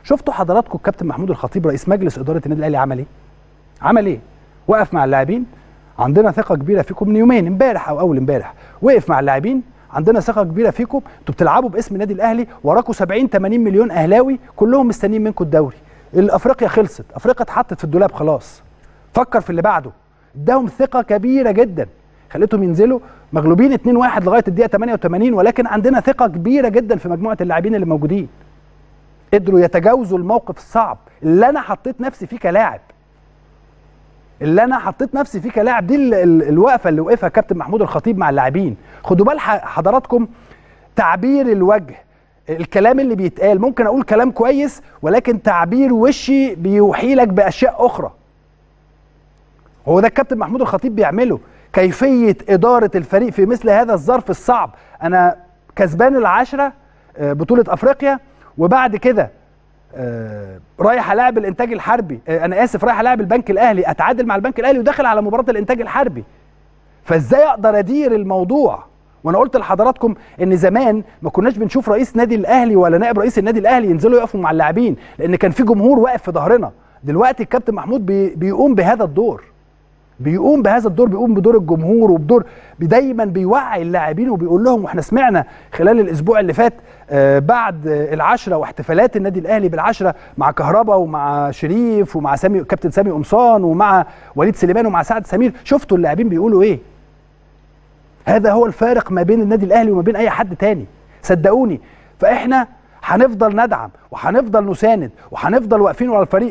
شفتوا حضراتكم الكابتن محمود الخطيب رئيس مجلس اداره النادي الاهلي عمل ايه عمل ايه وقف مع اللاعبين عندنا ثقه كبيره فيكم من يومين امبارح او اول امبارح وقف مع اللاعبين عندنا ثقه كبيره فيكم انتوا بتلعبوا باسم النادي الاهلي وراكم 70 80 مليون اهلاوي كلهم مستنيين منكم الدوري الافريقيا خلصت افريقيا اتحطت في الدولاب خلاص فكر في اللي بعده اداهم ثقه كبيره جدا خليتهم ينزلوا مغلوبين 2-1 لغايه الدقيقه 88 ولكن عندنا ثقه كبيره جدا في مجموعه اللاعبين اللي موجودين قدروا يتجاوزوا الموقف الصعب اللي انا حطيت نفسي فيه كلاعب اللي انا حطيت نفسي فيه كلاعب دي ال- ال- الوقفه اللي وقفها كابتن محمود الخطيب مع اللاعبين خدوا بال ح- حضراتكم تعبير الوجه الكلام اللي بيتقال ممكن اقول كلام كويس ولكن تعبير وشي بيوحي لك باشياء اخرى هو ده الكابتن محمود الخطيب بيعمله كيفيه اداره الفريق في مثل هذا الظرف الصعب انا كسبان العشره آه، بطوله افريقيا وبعد كده آه، رايح الاعب الانتاج الحربي آه، انا اسف رايح الاعب البنك الاهلي اتعادل مع البنك الاهلي وداخل على مباراه الانتاج الحربي فازاي اقدر ادير الموضوع وانا قلت لحضراتكم ان زمان ما كناش بنشوف رئيس نادي الاهلي ولا نائب رئيس النادي الاهلي ينزلوا يقفوا مع اللاعبين لان كان في جمهور واقف في ظهرنا دلوقتي الكابتن محمود بي بيقوم بهذا الدور بيقوم بهذا الدور بيقوم بدور الجمهور وبدور دايما بيوعي اللاعبين وبيقول لهم واحنا سمعنا خلال الاسبوع اللي فات آه، بعد آه، العشره واحتفالات النادي الاهلي بالعشره مع كهربا ومع شريف ومع سامي كابتن سامي قمصان ومع وليد سليمان ومع سعد سمير شفتوا اللاعبين بيقولوا ايه هذا هو الفارق ما بين النادي الاهلي وما بين اي حد تاني صدقوني فاحنا هنفضل ندعم وهنفضل نساند وهنفضل واقفين ورا الفريق